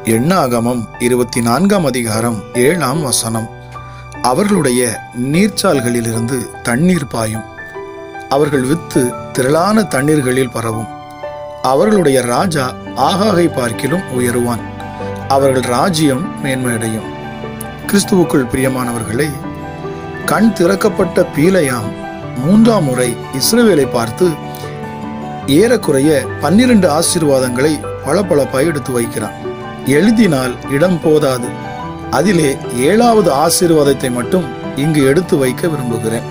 எண்ணாகமம் இருபத்தி நான்காம் அதிகாரம் ஏழாம் வசனம் அவர்களுடைய நீர்ச்சால்களிலிருந்து தண்ணீர் பாயும் அவர்கள் வித்து திரளான தண்ணீர்களில் பரவும் அவர்களுடைய ராஜா ஆகாகை பார்க்கிலும் உயருவான் அவர்கள் ராஜ்யம் மேன்மையடையும் கிறிஸ்துவுக்குள் பிரியமானவர்களே கண் திறக்கப்பட்ட பீலையாம் மூன்றாம் முறை இஸ்ரவேலை பார்த்து ஏறக்குறைய பன்னிரண்டு ஆசீர்வாதங்களை பளபளப்பாய் எடுத்து வைக்கிறான் எழுதினால் இடம் போதாது அதிலே ஏழாவது ஆசீர்வாதத்தை மட்டும் இங்கு எடுத்து வைக்க விரும்புகிறேன்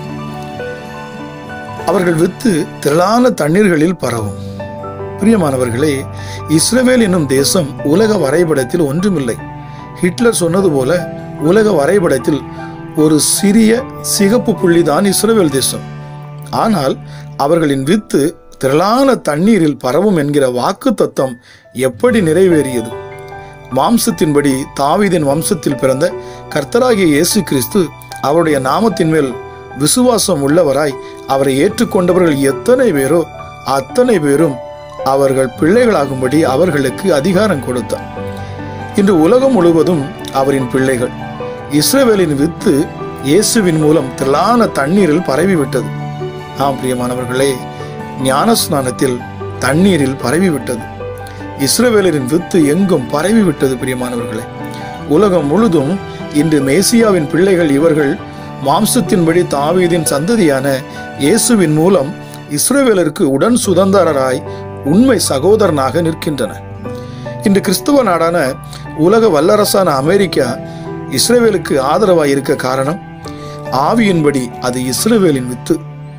அவர்கள் வித்து திரளான தண்ணீர்களில் பரவும் பிரியமானவர்களே இஸ்ரவேல் என்னும் தேசம் உலக வரைபடத்தில் ஒன்றுமில்லை ஹிட்லர் சொன்னது போல உலக வரைபடத்தில் ஒரு சிறிய சிகப்பு புள்ளிதான் இஸ்ரவேல் தேசம் ஆனால் அவர்களின் வித்து திரளான தண்ணீரில் பரவும் என்கிற வாக்கு தத்தம் எப்படி நிறைவேறியது மாம்சத்தின்படி தாவீதின் வம்சத்தில் பிறந்த கர்த்தராகிய இயேசு கிறிஸ்து அவருடைய நாமத்தின் மேல் விசுவாசம் உள்ளவராய் அவரை ஏற்றுக்கொண்டவர்கள் எத்தனை பேரோ அத்தனை பேரும் அவர்கள் பிள்ளைகளாகும்படி அவர்களுக்கு அதிகாரம் கொடுத்தார் இன்று உலகம் முழுவதும் அவரின் பிள்ளைகள் இஸ்ரவேலின் வித்து இயேசுவின் மூலம் திரளான தண்ணீரில் பரவிவிட்டது ஆம் பிரியமானவர்களே ஞானஸ்நானத்தில் தண்ணீரில் பரவிவிட்டது இஸ்ரவேலரின் வித்து எங்கும் பரவிவிட்டது பிரியமானவர்களே உலகம் முழுதும் இன்று மேசியாவின் பிள்ளைகள் இவர்கள் மாம்சத்தின்படி தாவீதின் சந்ததியான இயேசுவின் மூலம் இஸ்ரவேலருக்கு உடன் சுதந்திரராய் உண்மை சகோதரனாக நிற்கின்றனர் இன்று கிறிஸ்துவ நாடான உலக வல்லரசான அமெரிக்கா இஸ்ரேவேலுக்கு ஆதரவாய் இருக்க காரணம் ஆவியின்படி அது இஸ்ரேவேலின் வித்து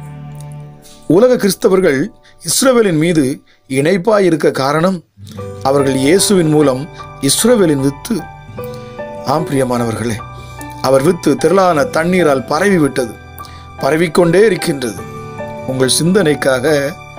உலக கிறிஸ்தவர்கள் இஸ்ரவேலின் மீது இணைப்பாய் இருக்க காரணம் அவர்கள் இயேசுவின் மூலம் இஸ்ரவேலின் வித்து ஆம் பிரியமானவர்களே அவர் வித்து திரளான தண்ணீரால் பரவி விட்டது பரவிக்கொண்டே இருக்கின்றது உங்கள் சிந்தனைக்காக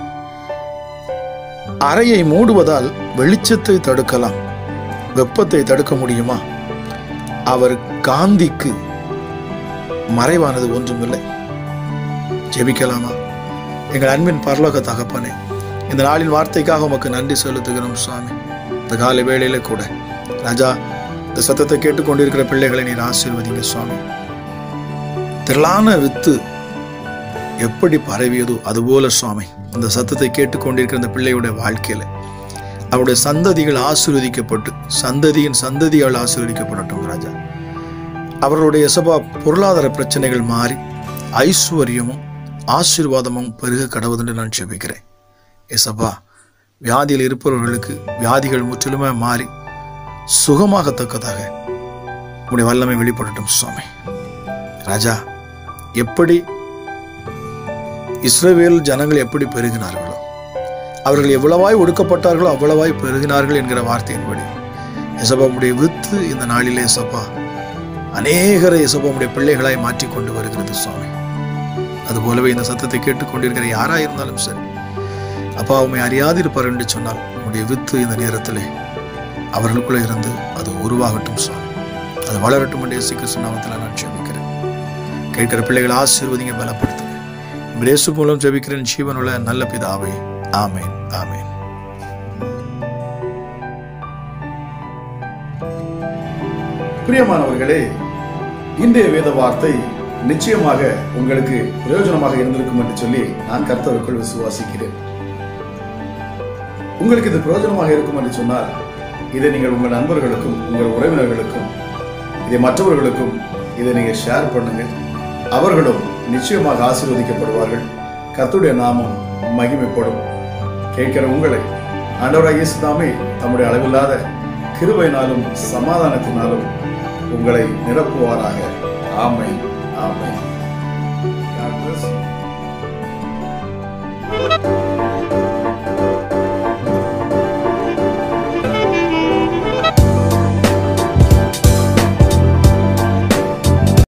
அறையை மூடுவதால் வெளிச்சத்தை தடுக்கலாம் வெப்பத்தை தடுக்க முடியுமா அவர் காந்திக்கு மறைவானது ஒன்றுமில்லை ஜெபிக்கலாமா எங்கள் அன்பின் பரலோக தகப்பனே இந்த நாளின் வார்த்தைக்காக உமக்கு நன்றி செலுத்துகிறோம் சுவாமி இந்த காலை வேளையில கூட ராஜா இந்த சத்தத்தை கேட்டுக்கொண்டிருக்கிற பிள்ளைகளை நீர் ஆசீர்வதிங்க சுவாமி திரளான வித்து எப்படி பரவியதோ அதுபோல சுவாமி அந்த சத்தத்தை கேட்டுக்கொண்டிருக்கிற இந்த பிள்ளையுடைய வாழ்க்கையில அவருடைய சந்ததிகள் ஆசீர்வதிக்கப்பட்டு சந்ததியின் சந்ததியால் ஆசீர்வதிக்கப்படட்டும் ராஜா அவர்களுடைய சபா பொருளாதார பிரச்சனைகள் மாறி ஐஸ்வர்யமும் ஆசீர்வாதமும் பெருக கடவுதுன்னு நான் செபிக்கிறேன் எசப்பா வியாதியில் இருப்பவர்களுக்கு வியாதிகள் முற்றிலுமே மாறி சுகமாகத்தக்கதாக உடைய வல்லமை வெளிப்படட்டும் சுவாமி ராஜா எப்படி இஸ்ரவேல் ஜனங்கள் எப்படி பெருகினார்களோ அவர்கள் எவ்வளவாய் ஒடுக்கப்பட்டார்களோ அவ்வளவாய் பெருகினார்கள் என்கிற வார்த்தையின்படி எசப்பா உடைய வித்து இந்த நாளிலே எசப்பா அநேகரை எசப்பா உடைய பிள்ளைகளாய் மாற்றி கொண்டு வருகிறது சுவாமி அதுபோலவே இந்த சத்தத்தை கேட்டுக்கொண்டிருக்கிற யாராக இருந்தாலும் சரி அப்பா உண்மை அறியாதிருப்பார் என்று சொன்னால் உடைய வித்து இந்த நேரத்திலே அவர்களுக்குள்ளே இருந்து அது உருவாகட்டும் சுவாமி அது வளரட்டும் என்று இயேசு கிறிஸ்து நாமத்தில் நான் ஜெபிக்கிறேன் கேட்கிற பிள்ளைகளை ஆசீர்வதிங்க பலப்படுத்துங்க பிரேசு மூலம் ஜெபிக்கிறேன் ஜீவனுள்ள நல்ல பிதாவே ஆமேன் ஆமேன் பிரியமானவர்களே இன்றைய வேத வார்த்தை நிச்சயமாக உங்களுக்கு பிரயோஜனமாக இருந்திருக்கும் என்று சொல்லி நான் கர்த்தருக்குள் விசுவாசிக்கிறேன் உங்களுக்கு இது பிரயோஜனமாக இருக்கும் என்று சொன்னால் இதை நீங்கள் உங்கள் நண்பர்களுக்கும் உங்கள் உறவினர்களுக்கும் இதை மற்றவர்களுக்கும் இதை நீங்கள் ஷேர் பண்ணுங்க அவர்களும் நிச்சயமாக ஆசீர்வதிக்கப்படுவார்கள் கர்த்தருடைய நாமம் மகிமைப்படும் கேட்கிற உங்களை ஆண்டவராக இயேசு தாமே தம்முடைய அளவில்லாத கிருபையினாலும் சமாதானத்தினாலும் உங்களை நிரப்புவாராக ஆமை ஆமை God bless you.